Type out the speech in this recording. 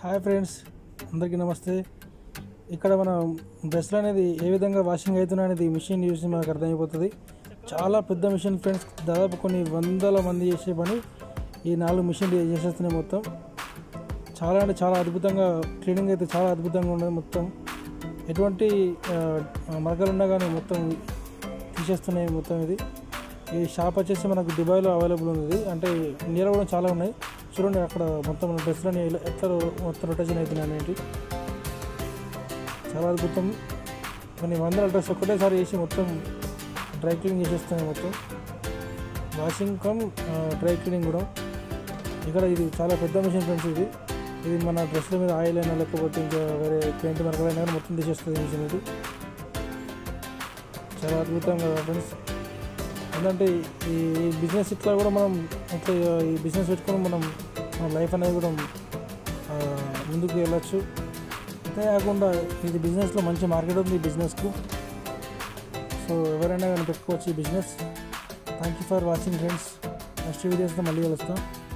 hi friends అందరికీ నమస్తే ఇక్కడ మనం డ్రెస్సులు అనేది ఏ విధంగా వాషింగ్ అవుతున్నాయి అనేది మిషన్ చూసి మనకు అర్థమైపోతుంది చాలా పెద్ద మిషన్ ఫ్రెండ్స్ దాదాపు కొన్ని వందల మంది చేసే పని ఈ నాలుగు మిషన్లు చేసేస్తున్నాయి మొత్తం చాలా అంటే చాలా అద్భుతంగా క్లీనింగ్ అయితే చాలా అద్భుతంగా ఉన్నది మొత్తం ఎటువంటి ఆ, మరకలు ఉన్నా కానీ మొత్తం తీసేస్తున్నాయి మొత్తం ఇది ఈ షాప్ వచ్చేసి మనకు దుబాయ్లో అవైలబుల్ ఉంది అంటే ఇండియాలో కూడా చాలా ఉన్నాయి చూడండి అక్కడ మొత్తం డ్రెస్సులని ఎలా- ఎట్లా మొత్తం రొటేషన్ అవుతున్నాయి అనేవి చాలా అద్భుతం కొన్ని వందల డ్రెస్ ఒకటేసారి వేసి మొత్తం డ్రై క్లీనింగ్ చేసేస్తున్నాయి మొత్తం వాషింగ్ కమ్ డ్రై క్లీనింగ్ కూడా ఇక్కడ ఇది చాలా పెద్ద మిషన్ ఫ్రెండ్స్ ఇది ఇది మన డ్రెస్ల మీద ఆయిల్ అయినా లేకపోతే ఇంకా వేరే పెయింట్ మరకలైనా కానీ మొత్తం తీసేస్తుంది మిషన్ ఇది చాలా అద్భుతంగా ఫ్రెండ్స్ ఎందుకంటే ఈ బిజినెస్ ఇట్లా కూడా మనం ఇట్లా ఈ బిజినెస్ పెట్టుకొని మనం మన లైఫ్ అనేది కూడా ఆ, ముందుకు వెళ్ళచ్చు అంతే కాకుండా ఇది బిజినెస్లో మంచి మార్కెట్ ఉంది ఈ బిజినెస్కు సో ఎవరైనా కానీ పెట్టుకోవచ్చు ఈ business thank you for watching friends next వీడియోస్తో మళ్ళీ కలుస్తాం